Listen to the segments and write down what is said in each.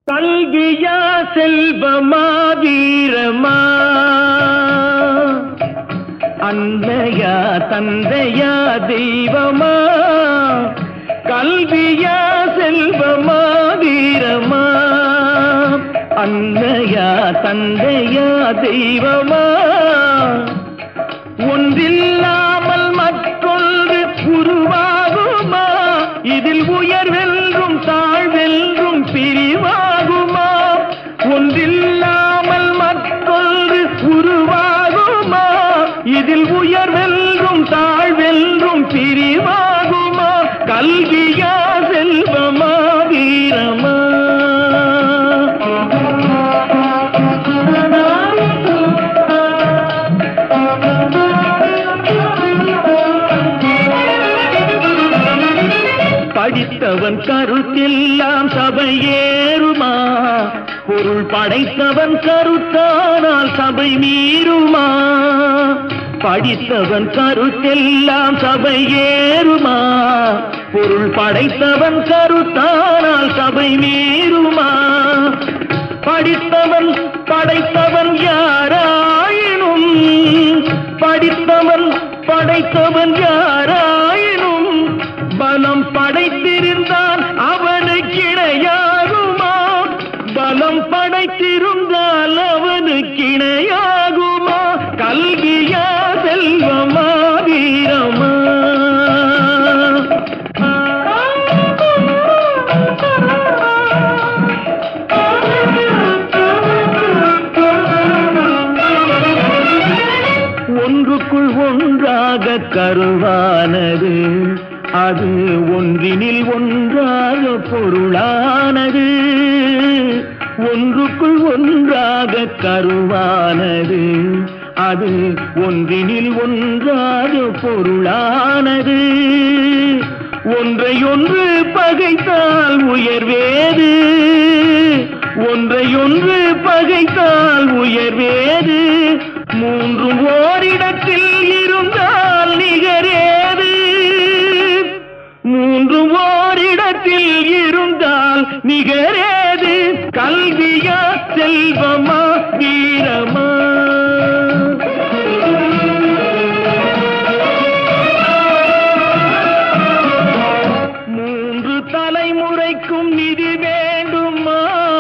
கல்வியா செல்வமா வீரமா அன்னையா தந்தையா தெய்வமா கல்வியா செல்வமா வீரமா அன்னையா தந்தையா தெய்வமா ஒன்றில்லாமல் மற்றொன்று உருவாகுமா இதில் உயர்வென்றும் தாழ்வென்றும் பிரிவாகுமா ஒன்றில்லாமல் மற்றொன்று உருவாகுமா இதில் உயர்வென்றும் தாழ்வென்றும் பிரிவாகுமா கல்வியா செல்வமா வீரமா படித்தவன் கருத்தெல்லாம் சபையேறுமா பொருள் படைத்தவன் கருத்தானால் சபை மீறுமா படித்தவன் கருத்தெல்லாம் சபையேறுமா பொருள் படைத்தவன் கருத்தானால் சபை மீறுமா படித்தவன் படைத்தவன் யாராயினும் படித்தவன் படைத்தவன் யாராயினும் பலம் படைத்திருந்தான் அவனுக்கு இணையாகுமா பலம் படைத்திருந்தால் அவனுக்கு இணையாகுமா கல்வியா செல்வமா வீரமா ஒன்றுக்குள் ஒன்றாக கருவானது அது ஒன்றினில் ஒன்றாக பொருளானது ஒன்றுக்குள் ஒன்றாக கருவானது அது ஒன்றினில் ஒன்றாக பொருளானது ஒன்றையொன்று பகைத்தால் உயர்வேது ஒன்றையொன்று பகைத்தால் உயர்வேது மூன்றும் ஓரிடத்தில் இருந்தால் நிகரேது மூன்று ஓரிடத்தில் இருந்தால் நிகரேது கல்வியா செல்வமா வீரமா மூன்று தலைமுறைக்கும் நிதி வேண்டுமா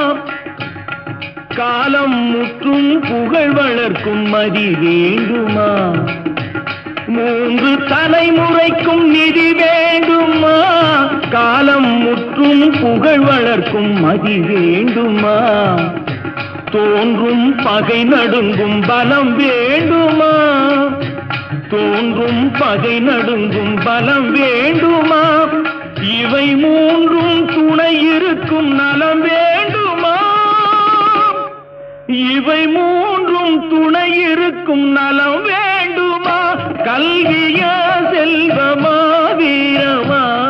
காலம் முற்றும் புகழ் வளர்க்கும் மதி வேண்டுமா மூன்று தலைமுறைக்கும் நிதி வேண்டுமா காலம் முற்றும் புகழ் வளர்க்கும் மதி வேண்டுமா தோன்றும் பகை நடுங்கும் பலம் வேண்டுமா தோன்றும் பகை நடுங்கும் பலம் வேண்டுமா இவை மூன்றும் துணை இருக்கும் நலம் வேண்டுமா இவை மூன்றும் துணை இருக்கும் நலம் வேண்டுமா கல்வியா செல்வமா வீரமா